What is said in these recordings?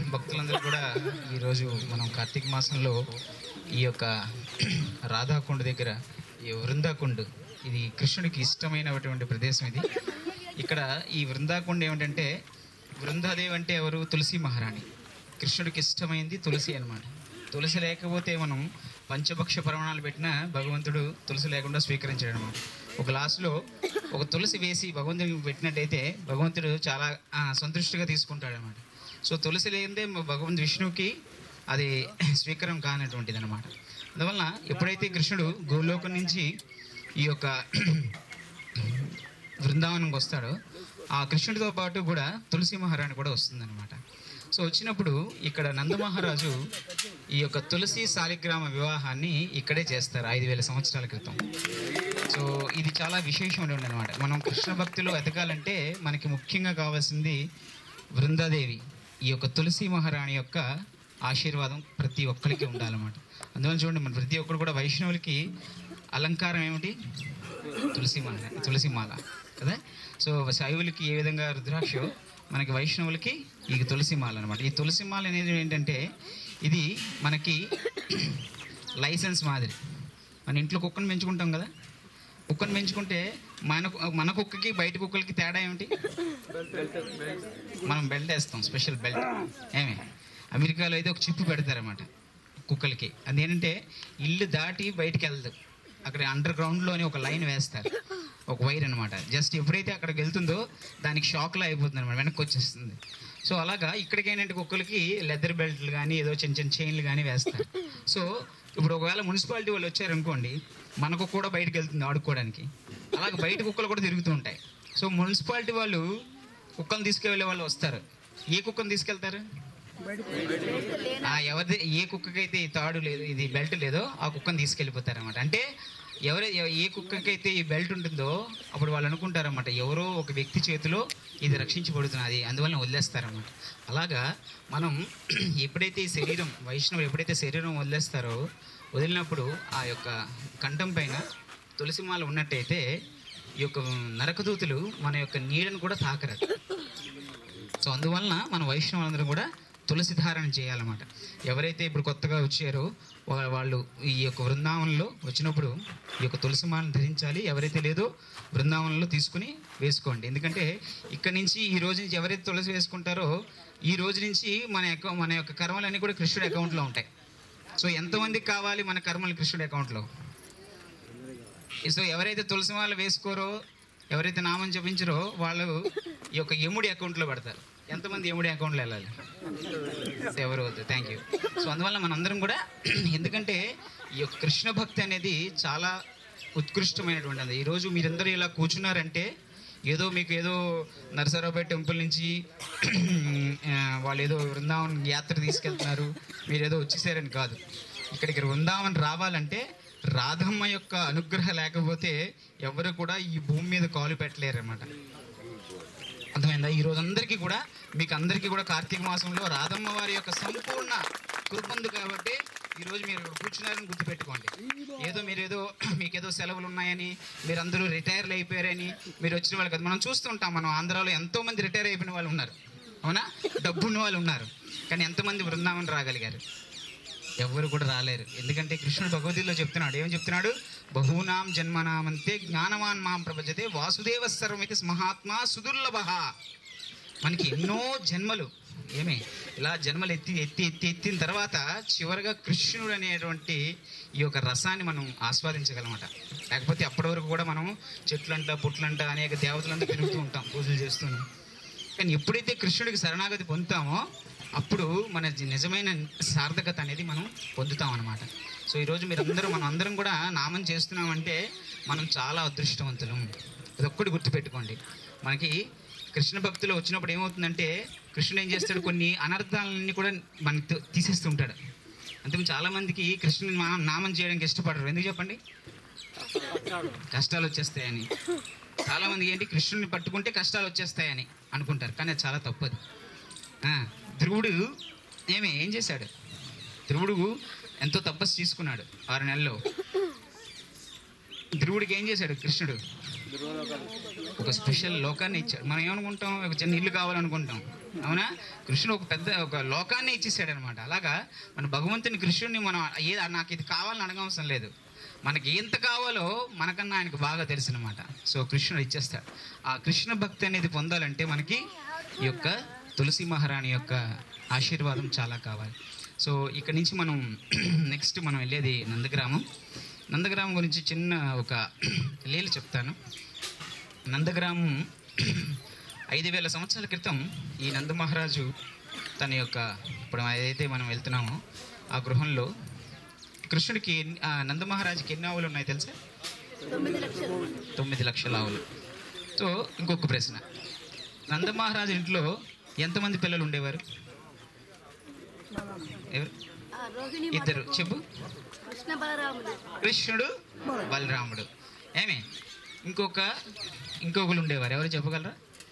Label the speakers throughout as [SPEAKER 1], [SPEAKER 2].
[SPEAKER 1] భక్తులందరూ కూడా ఈరోజు మనం కార్తీక మాసంలో ఈ యొక్క రాధాకుండ దగ్గర ఈ వృందాకుండ్ ఇది కృష్ణుడికి ఇష్టమైనటువంటి ప్రదేశం ఇది ఇక్కడ ఈ వృందాకుండ ఏమిటంటే వృందాదేవి అంటే ఎవరు తులసి మహారాణి కృష్ణుడికి ఇష్టమైంది తులసి అన్నమాట తులసి లేకపోతే మనం పంచభక్ష ప్రమాణాలు పెట్టినా భగవంతుడు తులసి లేకుండా స్వీకరించాడు అనమాట ఒక గ్లాసులో ఒక తులసి వేసి భగవంతుడికి పెట్టినట్టయితే భగవంతుడు చాలా ఆ, సంతృష్టిగా తీసుకుంటాడు అనమాట సో తులసి లేనిదే భగవంతు విష్ణువుకి అది స్వీకారం కానటువంటిది అనమాట అందువలన ఎప్పుడైతే కృష్ణుడు గోలోకం నుంచి ఈ యొక్క బృందావనంకి వస్తాడో ఆ కృష్ణుడితో పాటు కూడా తులసి మహారాణి కూడా వస్తుందన్నమాట సో వచ్చినప్పుడు ఇక్కడ నందమహారాజు ఈ యొక్క తులసి శాలిగ్రామ వివాహాన్ని ఇక్కడే చేస్తారు ఐదు వేల సంవత్సరాల క్రితం సో ఇది చాలా విశేషమైన అనమాట మనం కృష్ణ భక్తిలో ఎదగాలంటే మనకి ముఖ్యంగా కావాల్సింది బృందాదేవి ఈ యొక్క తులసి మహారాణి యొక్క ఆశీర్వాదం ప్రతి ఒక్కరికి ఉండాలన్నమాట అందువల్ల చూడండి మన ప్రతి ఒక్కరు కూడా వైష్ణవులకి అలంకారం ఏమిటి తులసి మాల తులసి మాల కదా సో శైవులకి ఏ విధంగా రుద్రాక్ష మనకి వైష్ణవులకి ఈ తులసి మాల అనమాట ఈ తులసి మాల అనేది ఏంటంటే ఇది మనకి లైసెన్స్ మాదిరి మన ఇంట్లో కుక్కను పెంచుకుంటాం కదా కుక్కను పెంచుకుంటే మన మన కుక్కకి బయట కుక్కలకి తేడా ఏమిటి మనం బెల్ట్ వేస్తాం స్పెషల్ బెల్ట్ ఏమి అమెరికాలో అయితే ఒక చిప్పు పెడతారన్నమాట కుక్కలకి అదేంటంటే ఇల్లు దాటి బయటికి వెళ్దు అక్కడ అండర్ గ్రౌండ్లోనే ఒక లైన్ వేస్తారు ఒక వైర్ అనమాట జస్ట్ ఎప్పుడైతే అక్కడికి వెళ్తుందో దానికి షాక్లో అయిపోతుంది అనమాట వెనక్కి వచ్చేస్తుంది సో అలాగా ఇక్కడికి ఏంటంటే కుక్కలకి లెదర్ బెల్ట్లు కానీ ఏదో చిన్న చిన్న చైన్లు కానీ వేస్తారు సో ఇప్పుడు ఒకవేళ మున్సిపాలిటీ వాళ్ళు వచ్చారనుకోండి మనకు కూడా బయటకు వెళ్తుంది ఆడుకోవడానికి అలాగే బయట కుక్కలు కూడా తిరుగుతూ ఉంటాయి సో మున్సిపాలిటీ వాళ్ళు కుక్కను తీసుకువెళ్ళే వాళ్ళు వస్తారు ఏ కుక్కను తీసుకెళ్తారు ఆ ఎవరి ఏ కుక్కకైతే ఈ తాడు లేదు ఇది బెల్ట్ లేదో ఆ కుక్కను తీసుకెళ్ళిపోతారు అనమాట అంటే ఎవరు ఏ కుక్కకైతే ఈ బెల్ట్ ఉంటుందో అప్పుడు వాళ్ళు అనుకుంటారన్నమాట ఎవరో ఒక వ్యక్తి చేతిలో ఇది రక్షించబడుతున్నది అందువల్ల వదిలేస్తారన్నమాట అలాగా మనం ఎప్పుడైతే ఈ శరీరం వైష్ణవులు ఎప్పుడైతే శరీరం వదిలేస్తారో వదిలినప్పుడు ఆ యొక్క కంఠం పైన తులసిమాల ఉన్నట్టయితే ఈ యొక్క నరకదూతులు మన యొక్క నీడను కూడా తాకరదు సో అందువలన మన వైష్ణవులందరూ కూడా తులసి ధారణ చేయాలన్నమాట ఎవరైతే ఇప్పుడు కొత్తగా వచ్చారో వా- వాళ్ళు ఈ యొక్క బృందావనంలో వచ్చినప్పుడు ఈ యొక్క తులసి మాలను ధరించాలి ఎవరైతే లేదో బృందావనంలో తీసుకుని వేసుకోండి ఎందుకంటే ఇక్కడ నుంచి ఈ రోజు నుంచి ఎవరైతే తులసి వేసుకుంటారో ఈ రోజు నుంచి మన యొక్క మన యొక్క కర్మలన్నీ కూడా కృష్ణుడి అకౌంట్లో ఉంటాయి సో ఎంతమందికి కావాలి మన కర్మలు కృష్ణుడి అకౌంట్లో సో ఎవరైతే తులసి మాల వేసుకోరో ఎవరైతే నామం జపించరో వాళ్ళు ఈ యొక్క యముడి అకౌంట్లో పెడతారు ఎంతమంది యముడి అకౌంట్లో వెళ్ళాలి ఎవరు వద్దు థ్యాంక్ యూ సో అందువల్ల మనందరం కూడా ఎందుకంటే ఈ యొక్క కృష్ణ భక్తి అనేది చాలా ఉత్కృష్టమైనటువంటిది ఈరోజు మీరందరూ ఇలా కూర్చున్నారంటే ఏదో మీకు ఏదో నరసరావుపేట టెంపుల్ నుంచి ఆ, వాళ్ళు ఏదో వృందావన్ యాత్ర తీసుకెళ్తున్నారు మీరు ఏదో వచ్చేసారని కాదు ఇక్కడికి వృందావన్ రావాలంటే రాధమ్మ యొక్క అనుగ్రహం లేకపోతే ఎవరు కూడా ఈ భూమి మీద కాలు పెట్టలేరు అన్నమాట అర్థమైందా ఈ రోజు అందరికీ కూడా మీకు అందరికీ కూడా కార్తీక మాసంలో రాధమ్మ వారి యొక్క సంపూర్ణ కృప ఉంది కాబట్టి ఈ రోజు మీరు ఇక్కడ కూర్చున్నారని గుర్తుపెట్టుకోండి ఏదో మీరు ఏదో మీకు ఏదో సెలవులు ఉన్నాయని మీరు అందరూ రిటైర్లు అయిపోయారని మీరు వచ్చిన వాళ్ళు కదా మనం చూస్తుంటాం మనం ఆంధ్రాలో ఎంతో మంది రిటైర్ అయిపోయిన వాళ్ళు ఉన్నారు అవునా డబ్బున్న వాళ్ళు ఉన్నారు కానీ ఎంతమంది బృందావనం రాగలిగారు ఎవ్వరు కూడా రాలేరు ఎందుకంటే కృష్ణుడు భగవద్గీతలో చెప్తున్నాడు ఏం చెప్తున్నాడు బహూనాం జన్మనామంతే జ్ఞానవాన్ మాం ప్రపంచతే వాసుదేవ సర్వమితి మహాత్మా సుదుర్లభ మనకి ఎన్నో జన్మలు ఏమే ఇలా జన్మలు ఎత్తి ఎత్తి ఎత్తి ఎత్తిన తర్వాత చివరిగా కృష్ణుడు అనేటువంటి ఈ యొక్క రసాన్ని మనం ఆస్వాదించగలమట లేకపోతే అప్పటి వరకు కూడా మనం చెట్లంట పుట్లంట అనేక దేవతలంతా తిరుగుతూ ఉంటాం పూజలు చేస్తూనే కానీ ఎప్పుడైతే కృష్ణుడికి శరణాగతి పొందుతామో అప్పుడు మన జి- నిజమైన సార్థకత అనేది మనం పొందుతాం అనమాట సో ఈరోజు మీరందరూ మనం అందరం కూడా నామం చేస్తున్నామంటే మనం చాలా అదృష్టవంతులం అదొక్కటి గుర్తుపెట్టుకోండి మనకి కృష్ణ భక్తులు వచ్చినప్పుడు ఏమవుతుందంటే కృష్ణుడు ఏం చేస్తాడు కొన్ని అనర్థాలన్నీ కూడా మనకి తీ- తీసేస్తుంటాడు అంతే చాలామందికి కృష్ణుని మా- నామం చేయడానికి ఇష్టపడరు ఎందుకు చెప్పండి కష్టాలు వచ్చేస్తాయని చాలా మంది ఏంటి కృష్ణుని పట్టుకుంటే కష్టాలు వచ్చేస్తాయని అనుకుంటారు కానీ అది చాలా తప్పదు ఆ, ధ్రువుడు ఏమి ఏం చేశాడు ధ్రువుడు ఎంతో తపస్సు తీసుకున్నాడు ఆరు నెలల్లో ధ్రువుడికి ఏం చేశాడు కృష్ణుడు ఒక స్పెషల్ లోకాన్ని ఇచ్చాడు మనం ఏమనుకుంటాం ఒక చిన్న ఇల్లు కావాలనుకుంటాం అవునా కృష్ణుడు ఒక పెద్ద ఒక లోకాన్ని ఇచ్చేసాడు అనమాట అలాగా మన భగవంతుని కృష్ణుడిని మనం ఏ నాకు ఇది కావాలని అడగవసరం లేదు మనకి ఎంత కావాలో మనకన్నా ఆయనకు బాగా తెలుసు అనమాట సో కృష్ణుడు ఇచ్చేస్తాడు ఆ కృష్ణ భక్తి అనేది పొందాలంటే మనకి ఈ యొక్క తులసి మహారాణి యొక్క ఆశీర్వాదం చాలా కావాలి సో ఇక్కడ నుంచి మనం నెక్స్ట్ మనం వెళ్ళేది నందగ్రామం నందగ్రామం గురించి చిన్న ఒక లీల చెప్తాను నందగ్రామం ఐదు వేల సంవత్సరాల క్రితం ఈ నంద మహారాజు తన యొక్క ఇప్పుడు ఏదైతే మనం వెళ్తున్నామో ఆ గృహంలో కృష్ణుడికి ఎన్ని- ఆ నంద మహారాజుకి ఎన్ని ఆవులు ఉన్నాయి తెలుసా
[SPEAKER 2] తొమ్మిది లక్షలు
[SPEAKER 1] తొమ్మిది లక్షల ఆవులు సో ఇంకొక ప్రశ్న నంద మహారాజు ఇంట్లో ఎంతమంది పిల్లలు ఉండేవారు ఎవరు
[SPEAKER 2] ఆ రోహిణి
[SPEAKER 1] ఇద్దరు చెప్పు
[SPEAKER 2] కృష్ణ బలరాములు
[SPEAKER 1] కృష్ణుడు బలరాముడు ఏమి ఇంకొక ఇంకొకరు ఉండేవారు ఎవరు చెప్పగలరా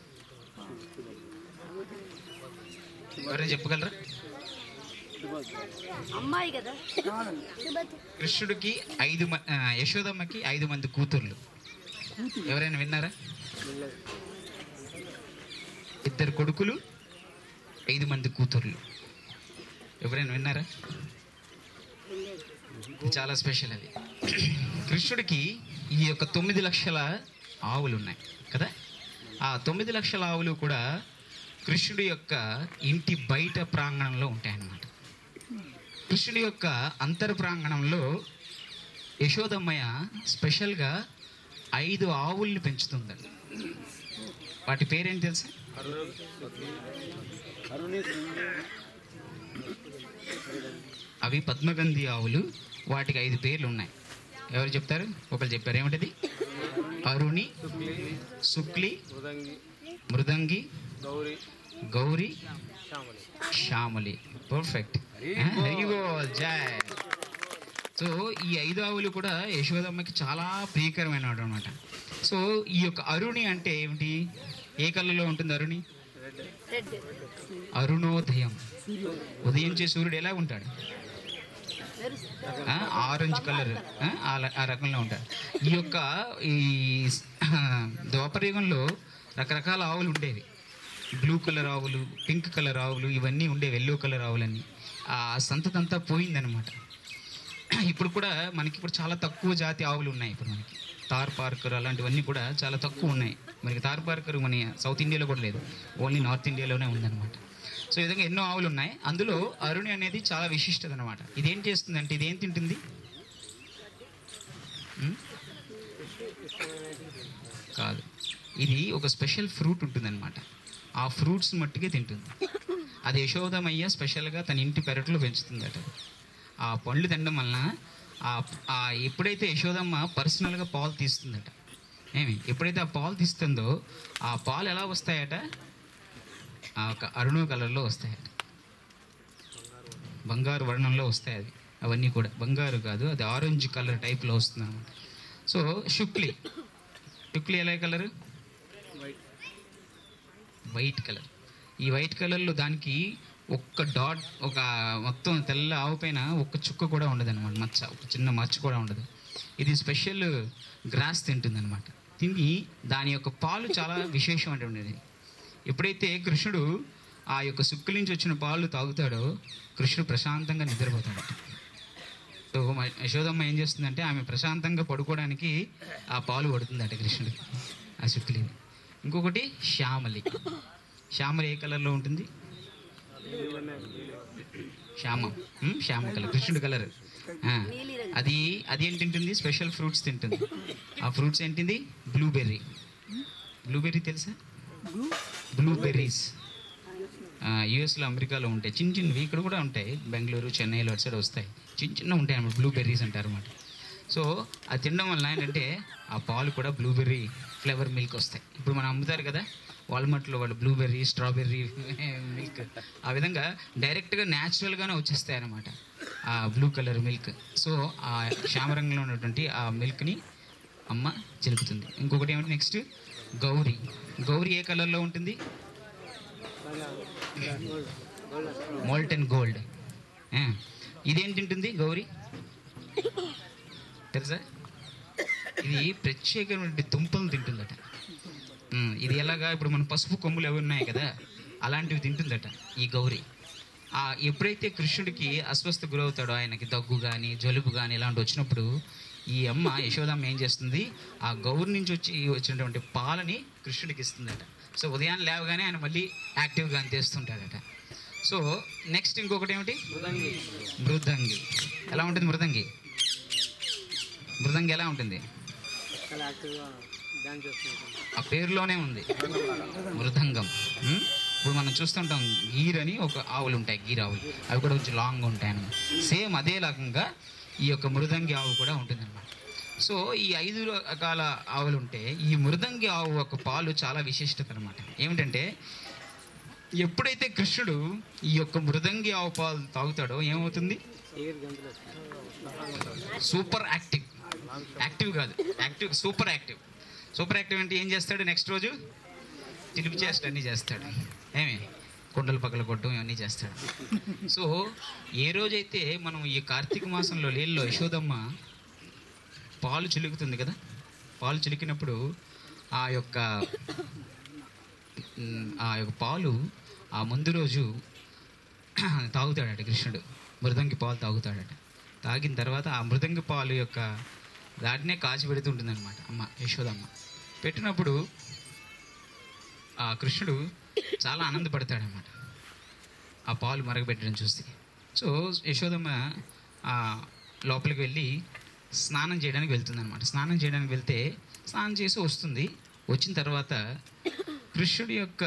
[SPEAKER 1] ఎవరైనా చెప్పగలరా
[SPEAKER 2] అమ్మాయి కదా
[SPEAKER 1] కృష్ణుడికి ఐదు మ- ఆ, యశోదమ్మకి ఐదు మంది కూతుర్లు ఎవరైనా విన్నారా ఇద్దరు కొడుకులు ఐదు మంది కూతుర్లు ఎవరైనా విన్నారా ఇది చాలా స్పెషల్ అది కృష్ణుడికి ఈ యొక్క తొమ్మిది లక్షల ఆవులు ఉన్నాయి కదా ఆ తొమ్మిది లక్షల ఆవులు కూడా కృష్ణుడి యొక్క ఇంటి బయట ప్రాంగణంలో ఉంటాయన్నమాట కృష్ణుడి యొక్క అంతర్ ప్రాంగణంలో యశోదమ్మయ్య స్పెషల్గా ఐదు ఆవుల్ని పెంచుతుందండి వాటి పేరేంటి తెలుసా అవి పద్మగంధి ఆవులు వాటికి ఐదు పేర్లు ఉన్నాయి ఎవరు చెప్తారు ఒకరు చెప్పారు ఏమిటది అరుణి శుక్లి మృదంగి గౌరీ శ్యామలి పర్ఫెక్ట్ జై సో ఈ ఐదు ఆవులు కూడా యశోదమ్మకి చాలా ప్రియకరమైన అనమాట సో ఈ యొక్క అరుణి అంటే ఏమిటి ఏ కళ్ళలో ఉంటుంది అరుణి
[SPEAKER 2] రెడ్
[SPEAKER 1] అరుణోదయం ఉదయించే సూర్యుడు ఎలా ఉంటాడు
[SPEAKER 2] మెరుస్తుంది
[SPEAKER 1] ఆ, ఆరెంజ్ కలర్ ఆ, ఆ ల- ఆ రకంలో ఉంటారు ఈ యొక్క ఈ ద్వాపరయుగంలో రకరకాల ఆవులు ఉండేవి బ్లూ కలర్ ఆవులు పింక్ కలర్ ఆవులు ఇవన్నీ ఉండేవి ఎల్లో కలర్ ఆవులన్నీ ఆ సంతతంతా పోయిందనమాట ఇప్పుడు కూడా మనకి ఇప్పుడు చాలా తక్కువ జాతి ఆవులు ఉన్నాయి ఇప్పుడు మనకి తార్ పార్కర్ అలాంటివన్నీ కూడా చాలా తక్కువ ఉన్నాయి మనకి తార్ పార్కర్ మన సౌత్ ఇండియాలో కూడా లేదు ఓన్లీ నార్త్ ఇండియాలోనే ఉందన్నమాట సో ఈ విధంగా ఎన్నో ఆవులు ఉన్నాయి అందులో అరుణి అనేది చాలా విశిష్టత అనమాట ఇదేం చేస్తుందంటే ఇదేం తింటుంది ఉం? కాదు ఇది ఒక స్పెషల్ ఫ్రూట్ ఉంటుందన్నమాట ఆ ఫ్రూట్స్ మట్టుకే తింటుంది అది యశోదమయ్య స్పెషల్గా తన ఇంటి పెరట్లో పెంచుతుందట ఆ పండ్లు తినడం వలన ఆ ఆ ఎప్పుడైతే యశోదమ్మ పర్సనల్గా పాలు తీస్తుందట ఏమి ఎప్పుడైతే ఆ పాలు తీస్తుందో ఆ పాలు ఎలా వస్తాయట ఆ ఒక అరుణ కలర్లో వస్తాయట బంగారు వర్ణంలో వస్తాయి అది అవన్నీ కూడా బంగారు కాదు అది ఆరెంజ్ కలర్ టైప్లో వస్తుంది అనమాట సో శుక్లి శుక్లి ఎలా కలర్ వైట్ కలర్ ఈ వైట్ కలర్లో దానికి ఒక్క డాట్ ఒక మొత్తం తెల్ల ఆవు పైన ఒక్క చుక్క కూడా ఉండదు అనమాట మచ్చ ఒక చిన్న మచ్చ కూడా ఉండదు ఇది స్పెషల్ గ్రాస్ తింటుంది అనమాట తిని దాని యొక్క పాలు చాలా విశేషమైనటువంటిది ఎప్పుడైతే కృష్ణుడు ఆ యొక్క సుక్కుల నుంచి వచ్చిన పాలు తాగుతాడో కృష్ణుడు ప్రశాంతంగా నిద్రపోతాడు సో మ- యశోదమ్మ ఏం చేస్తుందంటే ఆమె ప్రశాంతంగా పడుకోవడానికి ఆ పాలు పడుతుందట కృష్ణుడికి ఆ శుక్లి ఇంకొకటి శ్యామలి శ్యామలి ఏ కలర్లో ఉంటుంది శ్యామం ఉమ్, శ్యామ కలర్ కృష్ణుడి కలర్ అది అది ఏం తింటుంది స్పెషల్ ఫ్రూట్స్ తింటుంది ఆ ఫ్రూట్స్ ఏంటిది బ్లూబెర్రీ బ్లూబెర్రీ తెలుసా బ్లూబెర్రీస్ యుఎస్లో అమెరికాలో ఉంటాయి చిన్న చిన్నవి ఇక్కడ కూడా ఉంటాయి బెంగళూరు చెన్నైలో అటు సైడ్ వస్తాయి చిన్న చిన్న ఉంటాయి అన్నమాట బ్లూబెర్రీస్ అంటారు అనమాట సో అది తినడం వల్ల ఏంటంటే ఆ పాలు కూడా బ్లూబెర్రీ ఫ్లేవర్ మిల్క్ వస్తాయి ఇప్పుడు మనం అమ్ముతారు కదా వాల్మార్ట్లో వాళ్ళు బ్లూబెర్రీ స్ట్రాబెర్రీ మిల్క్ ఆ విధంగా డైరెక్ట్గా న్యాచురల్గానే వచ్చేస్తాయి అన్నమాట ఆ బ్లూ కలర్ మిల్క్ సో ఆ శ్యామరంగంలో ఉన్నటువంటి ఆ మిల్క్ని అమ్మ చిలుకుతుంది ఇంకొకటి ఏమిటి నెక్స్ట్ గౌరీ గౌరీ ఏ కలర్లో ఉంటుంది మోల్టెన్ గోల్డ్ ఇదేం తింటుంది గౌరీ తెలుసా ఇది ప్రత్యేకమైన దుంపలు తింటుందట ఉమ్, ఇది ఎలాగా ఇప్పుడు మన పసుపు కొమ్ములు అవి ఉన్నాయి కదా అలాంటివి తింటుందట ఈ గౌరి ఆ ఎప్పుడైతే కృష్ణుడికి అస్వస్థ గురవుతాడో ఆయనకి దగ్గు కానీ జలుబు కానీ ఇలాంటి వచ్చినప్పుడు ఈ అమ్మ యశోదమ్మ ఏం చేస్తుంది ఆ గౌరి నుంచి వచ్చి వచ్చినటువంటి పాలని కృష్ణుడికి ఇస్తుందట సో ఉదయాన్నే లేవగానే ఆయన మళ్ళీ యాక్టివ్గా అంతేస్తుంటాడట సో నెక్స్ట్ ఇంకొకటి ఏమిటి మృదంగి ఎలా ఉంటుంది మృదంగి మృదంగి ఎలా ఉంటుంది
[SPEAKER 3] చాలా యాక్టివ్గా డ్యాన్స్ చేస్తుంటాం
[SPEAKER 1] ఆ పేరులోనే ఉంది మృదంగం ఉం? ఇప్పుడు మనం చూస్తుంటాం గీర్ అని ఒక ఆవులు ఉంటాయి గీర్ ఆవులు అవి కూడా కొంచెం లాంగ్ ఉంటాయి అన్నమాట సేమ్ అదే రకంగా ఈ యొక్క మృదంగి ఆవు కూడా ఉంటుందన్నమాట సో ఈ ఐదు రకాల ఆవులు ఉంటే ఈ మృదంగి ఆవు యొక్క పాలు చాలా విశిష్టత అనమాట ఏమిటంటే ఎప్పుడైతే కృష్ణుడు ఈ యొక్క మృదంగి ఆవు పాలు తాగుతాడో ఏమవుతుంది
[SPEAKER 3] ఎగిరి గంతులు వస్తాయి
[SPEAKER 1] సూపర్ యాక్టివ్ యాక్టివ్ కాదు active super active super active అంటే ఏం చేస్తాడు నెక్స్ట్ రోజు తిరిగి చేస్తాడు అన్నీ చేస్తాడు ఏమి కుండలు పగల కొట్టడం ఇవన్నీ చేస్తాడు సో ఏ రోజైతే మనం ఈ కార్తీక మాసంలో నీళ్ళలో యశోదమ్మ పాలు చిలుకుతుంది కదా పాలు చిలికినప్పుడు ఆ యొక్క ఉమ్, ఆ యొక్క పాలు ఆ ముందు రోజు తాగుతాడట కృష్ణుడు మృదంగి పాలు తాగుతాడట తాగిన తర్వాత ఆ మృదంగి పాలు యొక్క దాటినే కాచి పెడుతుంటుంది అనమాట అమ్మ యశోదమ్మ పెట్టినప్పుడు ఆ కృష్ణుడు చాలా ఆనందపడతాడనమాట ఆ పాలు మరగబెట్టడం చూస్తే సో యశోదమ్మ ఆ లోపలికి వెళ్ళి స్నానం చేయడానికి వెళ్తుంది అనమాట స్నానం చేయడానికి వెళ్తే స్నానం చేసి వస్తుంది వచ్చిన తర్వాత కృష్ణుడి యొక్క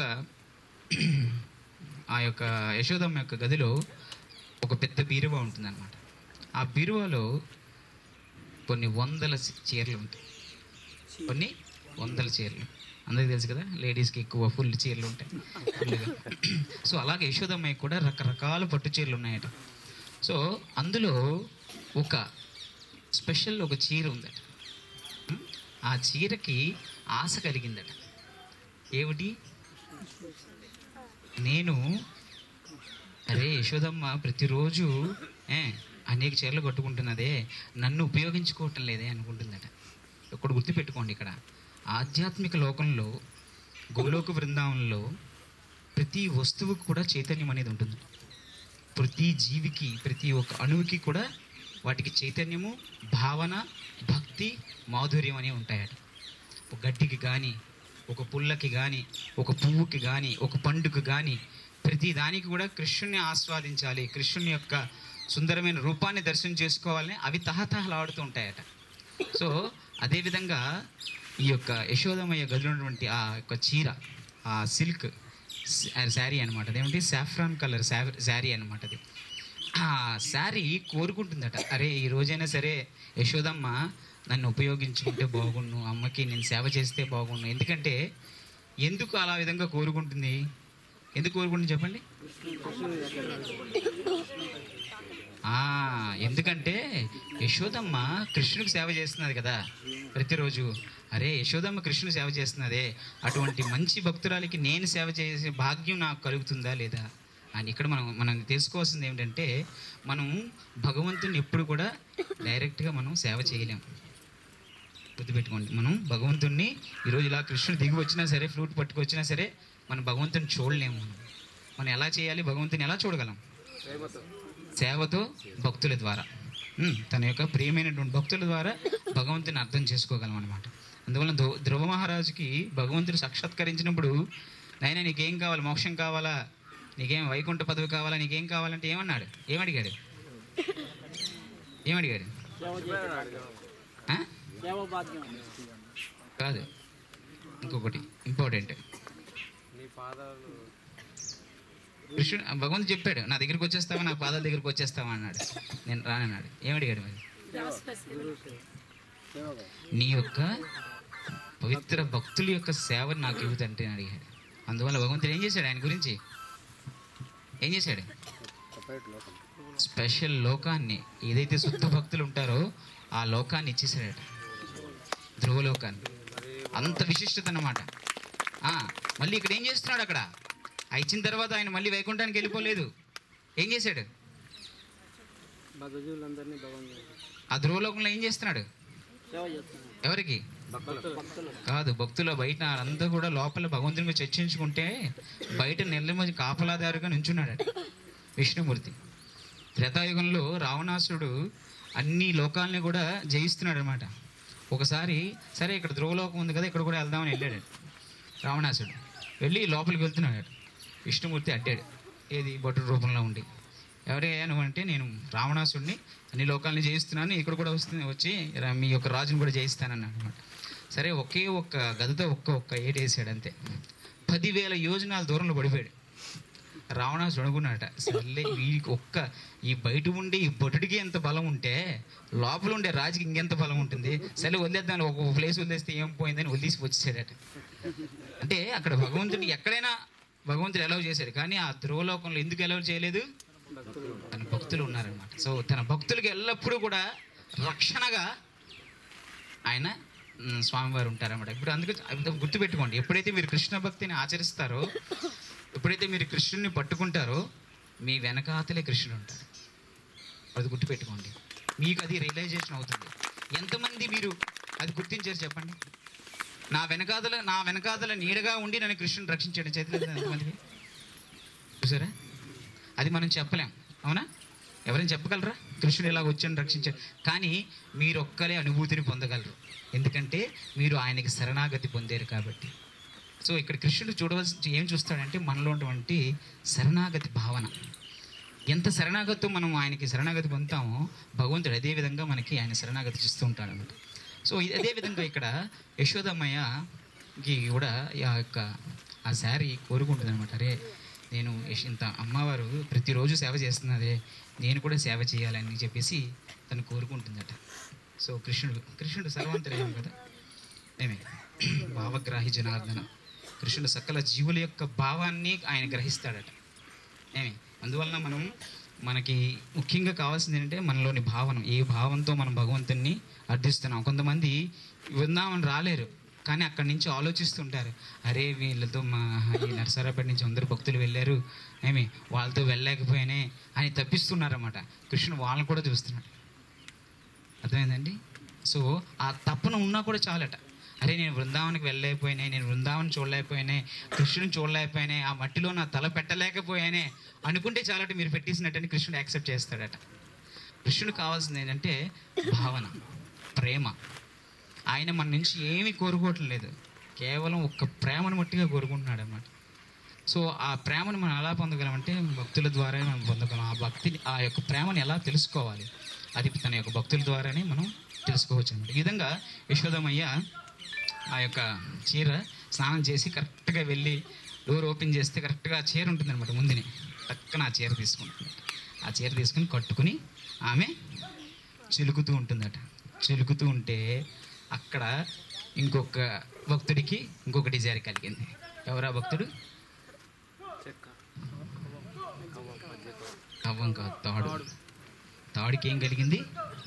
[SPEAKER 1] ఆ యొక్క యశోదమ్మ యొక్క గదిలో ఒక పెద్ద బీరువా ఉంటుందన్నమాట ఆ బీరువాలో కొన్ని వందల చీ- చీరలు ఉంటాయి కొన్ని వందల చీరలు అందరికీ తెలుసు కదా లేడీస్కి ఎక్కువ ఫుల్ చీరలు ఉంటాయి ఫుల్గా సో అలాగే యశోదమ్మకి కూడా రకరకాల పట్టు చీరలు ఉన్నాయట సో అందులో ఒక స్పెషల్ ఒక చీర ఉందట ఉం? ఆ చీరకి ఆశ కలిగిందట ఏమిటి నేను అరే యశోదమ్మ ప్రతిరోజు ఏ అనేక చీరలు కట్టుకుంటున్నదే నన్ను ఉపయోగించుకోవటం లేదే అనుకుంటుందట ఇక్కడ గుర్తుపెట్టుకోండి ఇక్కడ ఆధ్యాత్మిక లోకంలో గోలోక బృందావనంలో ప్రతి వస్తువుకు కూడా చైతన్యం అనేది ఉంటుంది ప్రతి జీవికి ప్రతి ఒక్క అణువుకి కూడా వాటికి చైతన్యము భావన భక్తి మాధుర్యం అనేవి ఉంటాయట ఒక గడ్డికి కానీ ఒక పుల్లకి కానీ ఒక పువ్వుకి కానీ ఒక పండుగ కానీ ప్రతి దానికి కూడా కృష్ణుని ఆస్వాదించాలి కృష్ణుని యొక్క సుందరమైన రూపాన్ని దర్శనం చేసుకోవాలని అవి తహతహలాడుతూ ఉంటాయట సో అదేవిధంగా ఈ యొక్క యశోదమయ్య గదిలో ఉన్నటువంటి ఆ యొక్క చీర ఆ సిల్క్ శారీ అనమాట అదేమిటి సాఫ్రాన్ కలర్ శారీ అనమాట అది ఆ శారీ కోరుకుంటుందట అరే ఈ రోజైనా సరే యశోదమ్మ నన్ను ఉపయోగించుకుంటే బాగుండు అమ్మకి నేను సేవ చేస్తే బాగుండు ఎందుకంటే ఎందుకు అలా విధంగా కోరుకుంటుంది ఎందుకు కోరుకుంటుంది చెప్పండి ఆ, ఎందుకంటే యశోదమ్మ కృష్ణుడికి సేవ చేస్తున్నది కదా ప్రతిరోజు అరే యశోదమ్మ కృష్ణుడు సేవ చేస్తున్నదే అటువంటి మంచి భక్తురాలికి నేను సేవ చేసే భాగ్యం నాకు కలుగుతుందా లేదా అని ఇక్కడ మనం మనం తెలుసుకోవాల్సింది ఏమిటంటే మనం భగవంతుని ఎప్పుడు కూడా డైరెక్ట్గా మనం సేవ చేయలేం గుర్తుపెట్టుకోండి మనం భగవంతుణ్ణి ఈరోజు ఇలా కృష్ణుడు దిగి వచ్చినా సరే ఫ్రూట్ పట్టుకొచ్చినా సరే మనం భగవంతుని చూడలేము మనం మనం ఎలా చేయాలి భగవంతుని ఎలా చూడగలం
[SPEAKER 3] ప్రేమతో
[SPEAKER 1] సేవతో భక్తుల ద్వారా ఉమ్, తన యొక్క ప్రియమైనటువంటి భక్తుల ద్వారా భగవంతుని అర్థం చేసుకోగలం అనమాట అందువల్ల ధ్రువ ధ్రువ మహారాజుకి భగవంతుడు సాక్షాత్కరించినప్పుడు నాయన నీకేం కావాలి మోక్షం కావాలా నీకేం వైకుంఠ పదవి కావాలా నీకేం కావాలంటే ఏమన్నాడు ఏమడిగాడు ఏమడిగాడు ఆ?
[SPEAKER 3] సేవ భాగ్యం
[SPEAKER 1] కాదు ఇంకొకటి ఇంపార్టెంట్
[SPEAKER 3] నీ పాదాలు
[SPEAKER 1] కృష్ణుడు భగవంతుడు చెప్పాడు నా దగ్గరికి వచ్చేస్తావా నా పాదాల దగ్గరికి వచ్చేస్తావా అన్నాడు నేను రానన్నాడు ఏమడిగాడు మరి
[SPEAKER 3] గురువు సేవ సేవ భాగ్యం.
[SPEAKER 1] నీ యొక్క పవిత్ర భక్తుల యొక్క సేవను నాకు ఇవ్వదంటే అని అడిగాడు అందువల్ల భగవంతుడు ఏం చేశాడు ఆయన గురించి ఏం చేశాడు
[SPEAKER 3] సపరేట్ లోకం
[SPEAKER 1] స్పెషల్ లోకాన్ని ఏదైతే శుద్ధ భక్తులు ఉంటారో ఆ లోకాన్ని ఇచ్చేసాడట ధ్రువలోకాన్ని అంత విశిష్టత అన్నమాట ఆ, మళ్ళీ ఇక్కడ ఏం చేస్తున్నాడు అక్కడ ఆ ఇచ్చిన తర్వాత ఆయన మళ్ళీ వైకుంఠానికి వెళ్ళిపోలేదు ఏం చేశాడు
[SPEAKER 3] భగజీవులందరినీ భగవంతుడు
[SPEAKER 1] ఆ ధ్రువలోకంలో ఏం చేస్తున్నాడు
[SPEAKER 3] సేవ చేస్తున్నాను
[SPEAKER 1] ఎవరికి కాదు భక్తుల బయట అంతా కూడా లోపల భగవంతుని గురించి చర్చించుకుంటే బయట నెల్లమని కాపలాదారుగా నుంచున్నాడట విష్ణుమూర్తి త్రేతాయుగంలో రావణాసుడు అన్ని లోకాలని కూడా జయిస్తున్నాడు అనమాట ఒకసారి సరే ఇక్కడ ధ్రువలోకం ఉంది కదా ఇక్కడ కూడా వెళ్దామని వెళ్ళాడు రావణాసుడు వెళ్ళి లోపలికి వెళ్తున్నాడు విష్ణుమూర్తి అడ్డాడు ఏది భటుడు రూపంలో ఉండి ఎవరయ్యా నువ్వు అంటే నేను రావణాసుడిని అన్ని లోకాలని జయిస్తున్నాను ఇక్కడ కూడా వస్తుంది వచ్చి రా- మీ యొక్క రాజుని కూడా జయిస్తానన్నాడు అనమాట సరే ఒకే ఒక్క గదతో ఒక్క ఒక్క ఏడు వేసాడు అంతే పదివేల యోజనాల దూరంలో పడిపోయాడు రావణాసుడు అనుకున్నాడట సర్లే వీడికి ఒక్క ఈ బయట ఉండి ఈ బొటుడికి ఎంత బలం ఉంటే లోపల ఉండే రాజుకి ఇంకెంత బలం ఉంటుంది సరే వదిలేద్దాం ఒక ప్లేస్ వదిలేస్తే ఏం పోయిందని వదిలేసి వచ్చేసాడట అంటే అక్కడ భగవంతుడు ఎక్కడైనా భగవంతుడు ఎలవ్ చేశాడు కానీ ఆ ధ్రువలోకంలో ఎందుకు ఎలవ్ చేయలేదు తన భక్తులు ఉన్నారనమాట సో తన భక్తులకి ఎల్లప్పుడూ కూడా రక్షణగా ఆయన మ్, స్వామివారు ఉంటారన్నమాట ఇప్పుడు అందుకే అది గుర్తుపెట్టుకోండి ఎప్పుడైతే మీరు కృష్ణ భక్తిని ఆచరిస్తారో ఎప్పుడైతే మీరు కృష్ణుని పట్టుకుంటారో మీ వెనకాతలే కృష్ణుడు ఉంటారు అది గుర్తుపెట్టుకోండి మీకు అది రియలైజేషన్ అవుతుంది ఎంతమంది మీరు అది గుర్తించారు చెప్పండి నా వెనకాతల నా వెనకాతల నీడగా ఉండి నన్ను కృష్ణుని రక్షించాడు చేతులు ఎంతమందికి చూసారా అది మనం చెప్పలేం అవునా ఎవరైనా చెప్పగలరా కృష్ణుడు ఇలా వచ్చాను రక్షించాడు కానీ మీరు ఒక్కరే అనుభూతిని పొందగలరు ఎందుకంటే మీరు ఆయనకి శరణాగతి పొందారు కాబట్టి సో ఇక్కడ కృష్ణుడు చూడవలసి ఏం చూస్తాడంటే మనలో ఉన్నటువంటి శరణాగతి భావన ఎంత శరణాగతితో మనం ఆయనకి శరణాగతి పొందుతామో భగవంతుడు అదే విధంగా మనకి ఆయన శరణాగతి చేస్తూ ఉంటాడు అనమాట సో ఇది- అదే విధంగా ఇక్కడ యశోదమ్మయ్యకి కూడా ఆ యొక్క ఆ శారీ కోరుకుంటుంది అనమాట అరే నేను యశ్- ఇంత అమ్మవారు ప్రతిరోజు సేవ చేస్తున్నదే నేను కూడా సేవ చేయాలని చెప్పేసి తను కోరుకుంటుందట సో కృష్ణుడు కృష్ణుడు సర్వాంతర్యం కదా ఏమే భావగ్రాహి జనార్దన కృష్ణుడు సకల జీవుల యొక్క భావాన్ని ఆయన గ్రహిస్తాడట ఏమి అందువలన మనం మనకి ముఖ్యంగా కావాల్సింది ఏంటంటే మనలోని భావన ఏ భావంతో మనం భగవంతుని అర్థిస్తున్నాం కొంతమంది విందామని రాలేరు కానీ అక్కడి నుంచి ఆలోచిస్తుంటారు అరే వీళ్ళతో మా ఈ నర్సరాపేట నుంచి అందరు భక్తులు వెళ్ళారు ఏమి వాళ్ళతో వెళ్ళలేకపోయానే అని తప్పిస్తున్నారన్నమాట కృష్ణుడు వాళ్ళని కూడా చూస్తున్నాడు అర్థమైందండి సో ఆ తపన ఉన్నా కూడా చాలట అరే నేను బృందావనికి వెళ్ళలేకపోయినా నేను బృందావనం చూడలేకపోయినా కృష్ణుని చూడలేకపోయినా ఆ మట్టిలో నా తల పెట్టలేకపోయానే అనుకుంటే చాలట మీరు పెట్టేసినట్టని కృష్ణుడు యాక్సెప్ట్ చేస్తాడట కృష్ణుడు కావాల్సింది ఏంటంటే భావన ప్రేమ ఆయన మన నుంచి ఏమీ కోరుకోవట్లేదు కేవలం ఒక్క ప్రేమను మట్టిగా కోరుకుంటున్నాడు అన్నమాట సో ఆ ప్రేమను మనం ఎలా పొందగలమంటే భక్తుల ద్వారానే మనం పొందగలం ఆ భక్తిని ఆ యొక్క ప్రేమను ఎలా తెలుసుకోవాలి అది తన యొక్క భక్తుల ద్వారానే మనం తెలుసుకోవచ్చు అనమాట ఈ విధంగా యశోదమయ్య ఆ యొక్క చీర స్నానం చేసి కరెక్ట్గా వెళ్ళి డోర్ ఓపెన్ చేస్తే కరెక్ట్గా ఆ చీర ఉంటుంది అనమాట ముందుని టక్కన ఆ చీర తీసుకుంటుంది ఆ చీర తీసుకుని కట్టుకుని ఆమె చిలుకుతూ ఉంటుందట చిలుకుతూ ఉంటే అక్కడ ఇంకొక భక్తుడికి ఇంకొక డిజైర్ కలిగింది ఎవరా భక్తుడు అవ్వం కాదు తాడు తాడికి ఏం కలిగింది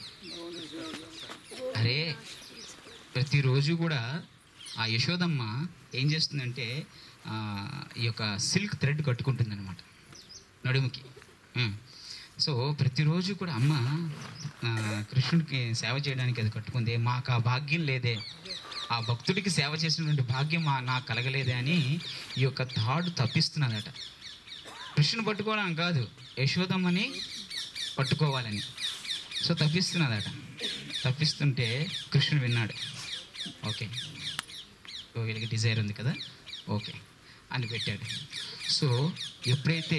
[SPEAKER 1] అరే ప్రతిరోజు కూడా ఆ యశోదమ్మ ఏం చేస్తుందంటే ఆ, ఈ యొక్క సిల్క్ థ్రెడ్ కట్టుకుంటుంది అనమాట నడుముకి ఉం. సో ప్రతిరోజు కూడా అమ్మ ఆ, కృష్ణుడికి సేవ చేయడానికి అది కట్టుకుంది మాకు ఆ భాగ్యం లేదే ఆ భక్తుడికి సేవ చేసినటువంటి భాగ్యం మా నాకు కలగలేదే అని ఈ యొక్క తాడు తప్పిస్తున్నదట కృష్ణుని పట్టుకోవడం కాదు యశోదమ్మని పట్టుకోవాలని సో తప్పిస్తున్నదట తప్పిస్తుంటే కృష్ణుడు విన్నాడు ఓకే ఓ వీళ్ళకి డిజైర్ ఉంది కదా ఓకే అని పెట్టాడు సో ఎప్పుడైతే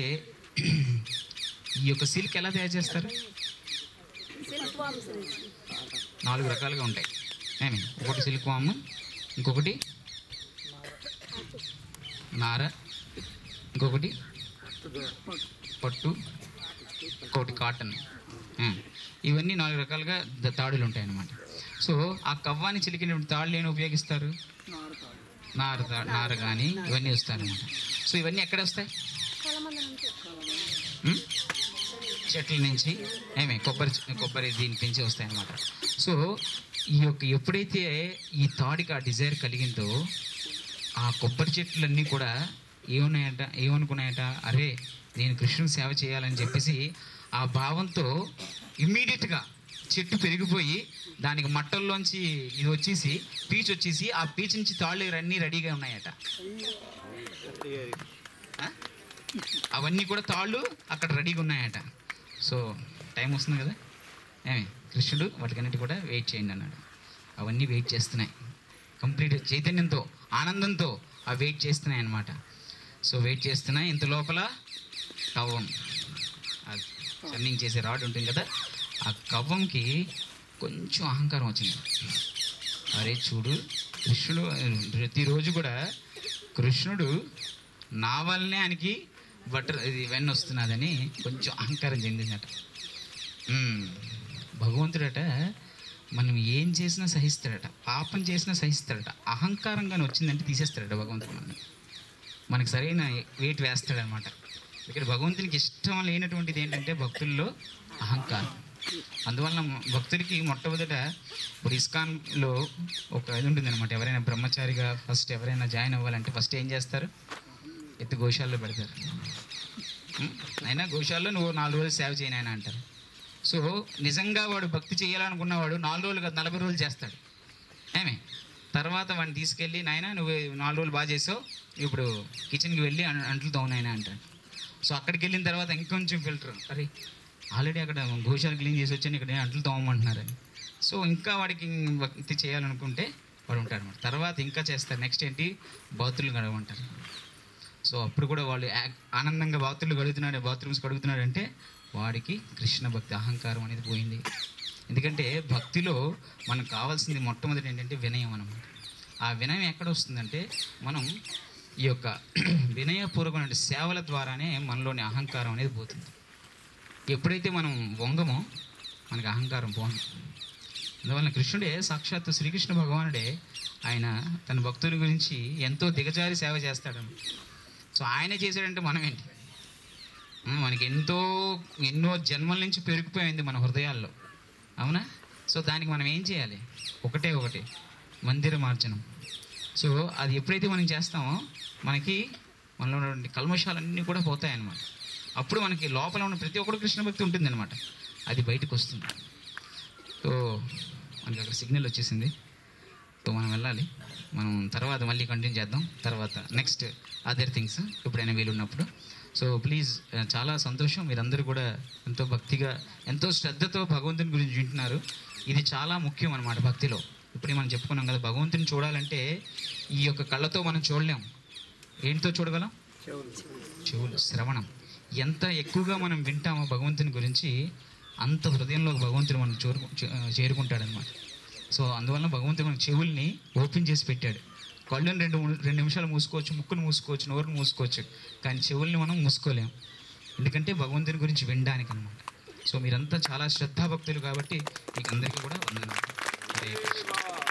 [SPEAKER 1] ఈ యొక్క సిల్క్ ఎలా తయారు చేస్తారు
[SPEAKER 2] సిల్క్ వామ్స్ నుంచి
[SPEAKER 1] నాలుగు రకాలుగా ఉంటాయి ఏమి ఒకటి సిల్క్ వామ్ ఇంకొకటి నార ఇంకొకటి పట్టు ఇంకొకటి కాటన్ ఆ, ఇవన్నీ నాలుగు రకాలుగా ద- తాడులు ఉంటాయి అన్నమాట సో ఆ కవ్వాన్ని చిలికినటువంటి తాళ్ళు ఏమి ఉపయోగిస్తారు నార తా- నార కానీ ఇవన్నీ వస్తాయన్నమాట సో ఇవన్నీ ఎక్కడ వస్తాయి ఉం? చెట్ల నుంచి ఏమే కొబ్బరి చె- కొబ్బరి దీని నుంచి వస్తాయి అన్నమాట సో ఈ యొక్క ఎప్పుడైతే ఈ తాడికి ఆ డిజైర్ కలిగిందో ఆ కొబ్బరి చెట్లన్నీ కూడా ఏమన్నాయట ఏమనుకున్నాయట అరే నేను కృష్ణుని సేవ చేయాలని చెప్పేసి ఆ భావంతో ఇమ్మీడియట్గా చెట్టు పెరిగిపోయి దానికి మట్టల్లోంచి ఇది వచ్చేసి పీచ్ వచ్చేసి ఆ పీచ్ నుంచి తాళ్ళు అన్నీ రెడీగా ఉన్నాయట ఆ? అవన్నీ కూడా తాళ్ళు అక్కడ రెడీగా ఉన్నాయట సో టైం వస్తుంది కదా ఏమి కృష్ణుడు వాటికన్నిటి కూడా వెయిట్ చేయండి అన్నాడు అవన్నీ వెయిట్ చేస్తున్నాయి కంప్లీట్ చైతన్యంతో ఆనందంతో ఆ వెయిట్ చేస్తున్నాయి అన్నమాట సో వెయిట్ చేస్తున్నాయి ఇంత లోపల కవ్వం ఆ రన్నింగ్ చేసే రాడ్ ఉంటుంది కదా ఆ కవ్వంకి కొంచెం అహంకారం వచ్చింది అరే చూడు కృష్ణుడు ప్రతిరోజు కూడా కృష్ణుడు నా వల్లనే ఆయనకి బటర్ ఇది వెన్న వస్తున్నదని కొంచెం అహంకారం చెందిందట ఉమ్, భగవంతుడట మనం ఏం చేసినా సహిస్తాడట పాపం చేసినా సహిస్తాడట అహంకారంగానే వచ్చిందంటే తీసేస్తాడట భగవంతుడు మనల్ని మనకి సరైన వెయిట్ వేస్తాడనమాట ఇక్కడ భగవంతునికి ఇష్టం లేనటువంటిది ఏంటంటే భక్తుల్లో అహంకారం అందువలన భక్తుడికి మొట్టమొదట ఇప్పుడు ఇస్కాన్లో ఒక ఇది ఉంటుంది అనమాట ఎవరైనా బ్రహ్మచారిగా ఫస్ట్ ఎవరైనా జాయిన్ అవ్వాలంటే ఫస్ట్ ఏం చేస్తారు ఎత్తు గోశాలలో పెడతారు ఉం? అయినా గోశాలలో నువ్వు నాలుగు రోజులు సేవ చేయను ఆయన అంటారు సో నిజంగా వాడు భక్తి చేయాలనుకున్నవాడు నాలుగు రోజులు కాదు నలభై రోజులు చేస్తాడు ఏమే తర్వాత వాడిని తీసుకెళ్ళి నాయన నువ్వు నాలుగు రోజులు బాగా చేసావు ఇప్పుడు కిచెన్కి వెళ్ళి అం- అంట్లు తోనాయన అంటాడు సో అక్కడికి వెళ్ళిన తర్వాత ఇంకొంచెం ఫిల్టర్ అరే ఆల్రెడీ అక్కడ గోశాల క్లీన్ చేసి వచ్చాను ఇక్కడ అంట్లు తోమమంటున్నారని సో ఇంకా వాడికి భక్తి చేయాలనుకుంటే వాడు ఉంటాడు అనమాట తర్వాత ఇంకా చేస్తారు నెక్స్ట్ ఏంటి బాతులు గడవమంటారు సో అప్పుడు కూడా వాళ్ళు యాక్- ఆనందంగా బాతులు కడుగుతున్నాడు బాత్రూమ్స్ కడుగుతున్నాడు అంటే వాడికి కృష్ణ భక్తి అహంకారం అనేది పోయింది ఎందుకంటే భక్తిలో మనకు కావాల్సింది మొట్టమొదటి ఏంటంటే వినయం అనమాట ఆ వినయం ఎక్కడ వస్తుందంటే మనం ఈ యొక్క వినయపూర్వకమైన సేవల ద్వారానే మనలోని అహంకారం అనేది పోతుంది ఎప్పుడైతే మనం వంగమో మనకి అహంకారం పోను అందువలన కృష్ణుడే సాక్షాత్తు శ్రీకృష్ణ భగవానుడే ఆయన తన భక్తుల గురించి ఎంతో దిగజారి సేవ చేస్తాడు సో ఆయనే చేశాడంటే మనం ఏంటి ఆ, మనకి ఎంతో ఎన్నో జన్మల నుంచి పెరిగిపోయింది మన హృదయాల్లో అవునా సో దానికి మనం ఏం చేయాలి ఒకటే ఒకటి మందిర మార్జనం సో అది ఎప్పుడైతే మనం చేస్తామో మనకి మనలో ఉన్నటువంటి కల్మషాలన్నీ కూడా పోతాయి అన్నమాట అప్పుడు మనకి లోపల ఉన్న ప్రతి ఒక్కడు కృష్ణ భక్తి ఉంటుంది అనమాట అది బయటకు వస్తుంది సో మనకి అక్కడ సిగ్నల్ వచ్చేసింది సో మనం వెళ్ళాలి మనం తర్వాత మళ్ళీ కంటిన్యూ చేద్దాం తర్వాత నెక్స్ట్ అదర్ థింగ్స్ ఎప్పుడైనా వీలున్నప్పుడు సో ప్లీజ్ చాలా సంతోషం మీరందరూ కూడా ఎంతో భక్తిగా ఎంతో శ్రద్ధతో భగవంతుని గురించి వింటున్నారు ఇది చాలా ముఖ్యం అన్నమాట భక్తిలో ఇప్పుడే మనం చెప్పుకున్నాం కదా భగవంతుని చూడాలంటే ఈ యొక్క కళ్ళతో మనం చూడలేం ఏంటితో చూడగలం చెవులు శ్రవణం ఎంత ఎక్కువగా మనం వింటామో భగవంతుని గురించి అంత హృదయంలో భగవంతుడు మనం చేరుకు చేరుకుంటాడనమాట సో అందువలన భగవంతుడు మన చెవుల్ని ఓపెన్ చేసి పెట్టాడు కళ్ళని రెండు మూడు- రెండు నిమిషాలు మూసుకోవచ్చు ముక్కును మూసుకోవచ్చు నోరును మూసుకోవచ్చు కానీ చెవుల్ని మనం మూసుకోలేం ఎందుకంటే భగవంతుని గురించి వినడానికి అనమాట సో మీరంతా చాలా శ్రద్ధాభక్తులు కాబట్టి మీకు అందరికీ కూడా వందనాలు హరే కృష్ణ